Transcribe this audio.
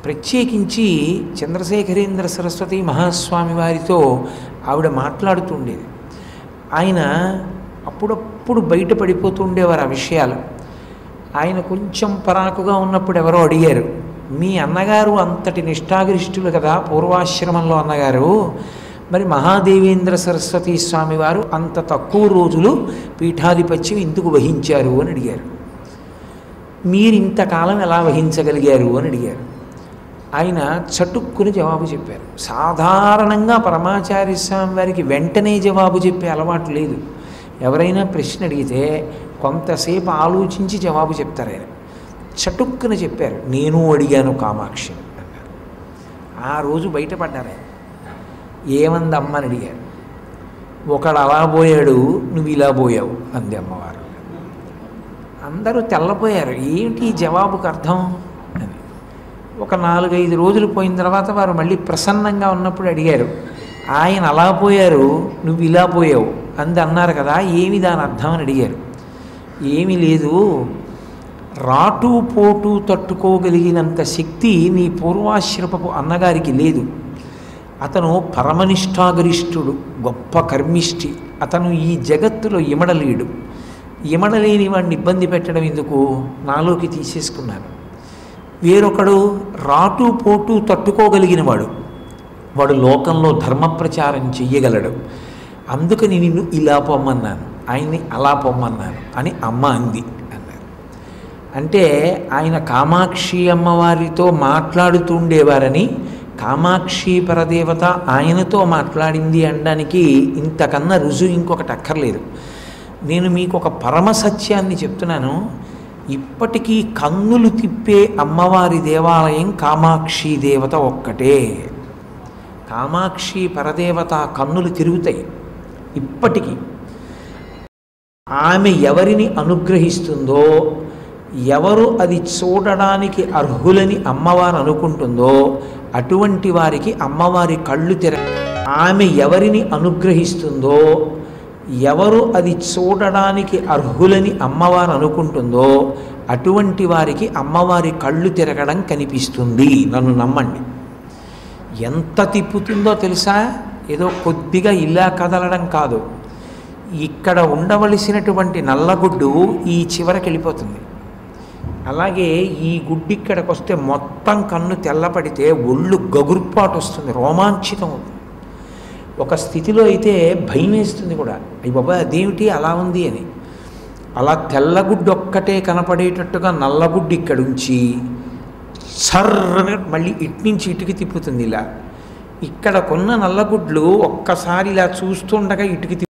ప్రత్యేకించి చంద్రశేఖరేంద్ర సరస్వతి మహాస్వామి వారితో ఆవిడ మాట్లాడుతుండేది ఆయన అప్పుడప్పుడు బయట పడిపోతూ ఉండేవారు ఆ విషయాలు ఆయన కొంచెం పరాకుగా ఉన్నప్పుడు ఎవరో అడిగారు మీ అన్నగారు అంతటి నిష్ఠాగరిష్ఠులు కదా పూర్వాశ్రమంలో అన్నగారు మరి మహాదేవేంద్ర సరస్వతి స్వామి వారు అంత తక్కువ రోజులు పీఠాధిపత్యం ఎందుకు వహించారు అని అడిగారు మీరు ఇంతకాలం ఎలా వహించగలిగారు అని అడిగారు ఆయన చటుక్కుని జవాబు చెప్పారు సాధారణంగా పరమాచార్య స్వామి వారికి వెంటనే జవాబు చెప్పే అలవాటు లేదు ఎవరైనా ప్రశ్న అడిగితే కొంతసేపు ఆలోచించి జవాబు చెప్తారు ఆయన చటుక్కున చెప్పారు నేను అడిగాను కామాక్షి అన్నారు ఆ రోజు బయటపడ్డారు ఆయన ఏమంది అమ్మని అడిగారు ఒకడు అలా పోయాడు నువ్వు ఇలా పోయావు అంది అమ్మవారు అందరూ తెల్లపోయారు ఏమిటి ఈ జవాబుకు అర్థం అని ఒక నాలుగైదు రోజులు పోయిన తర్వాత వారు మళ్ళీ ప్రసన్నంగా ఉన్నప్పుడు అడిగారు ఆయన అలా పోయారు నువ్వు ఇలా పోయావు అంది అన్నారు కదా ఏమి దాని అర్థం అని అడిగారు ఏమీ లేదు రాటు పోటు తట్టుకోగలిగినంత శక్తి నీ పూర్వాశ్రపపు అన్నగారికి లేదు అతను పరమనిష్ఠాగరిష్ఠుడు గొప్ప కర్మిష్ఠి అతను ఈ జగత్తులో ఇమడలేడు ఇమడలేని వాడిని ఇబ్బంది పెట్టడం ఎందుకు నాలోకి తీసేసుకున్నాను వేరొకడు రాటు పోటు తట్టుకోగలిగిన వాడు వాడు లోకంలో ధర్మ ప్రచారం చెయ్యగలడు అందుకని నిన్ను ఇలా పొమ్మన్నాను ఆయన్ని అలా పొమ్మన్నాను అని అమ్మ అంది అన్నారు అంటే ఆయన కామాక్షి అమ్మవారితో మాట్లాడుతుండేవారని కామాక్షి పరదేవత ఆయనతో మాట్లాడింది అనడానికి ఇంతకన్నా రుజువు ఇంకొకటి అక్కర్లేదు నేను మీకు ఒక పరమ సత్యాన్ని చెప్తున్నాను ఇప్పటికీ కన్నులు తిప్పే అమ్మవారి దేవాలయం కామాక్షి దేవత ఒక్కటే కామాక్షి పరదేవత కన్నులు తిరుగుతాయి ఇప్పటికీ ఆమె ఎవరిని అనుగ్రహిస్తుందో ఎవరు అది చూడడానికి అర్హులని అమ్మవారు అనుకుంటుందో అటువంటి వారికి అమ్మవారి కళ్ళు తెర ఆమె ఎవరిని అనుగ్రహిస్తుందో ఎవరు అది చూడడానికి అర్హులని అమ్మవారు అనుకుంటుందో అటువంటి వారికి అమ్మవారి కళ్ళు తిరగడం కనిపిస్తుంది నన్ను నమ్మండి ఎంత తిప్పుతుందో తెలుసా ఏదో కొద్దిగా ఇలా కదలడం కాదు ఇక్కడ ఉండవలసినటువంటి నల్లగుడ్డు ఈ చివరికి వెళ్ళిపోతుంది అలాగే ఈ గుడ్డు ఇక్కడికి వస్తే మొత్తం కన్ను తెల్లపడితే ఒళ్ళు గగుర్పాటు వస్తుంది రోమాంచితం అవుతుంది ఒక స్థితిలో అయితే భయం వేస్తుంది కూడా అయ్యి బాబా అదేమిటి అలా ఉంది అని అలా తెల్లగుడ్డు ఒక్కటే కనపడేటట్టుగా నల్లగుడ్డు ఇక్కడ ఉంచి సర్రని మళ్ళీ ఇటు నుంచి ఇటుకి తిప్పుతుంది ఇలా ఇక్కడ కొన్న నల్లగుడ్లు ఒక్కసారి ఇలా చూస్తుండగా ఇటుకి తిప్పు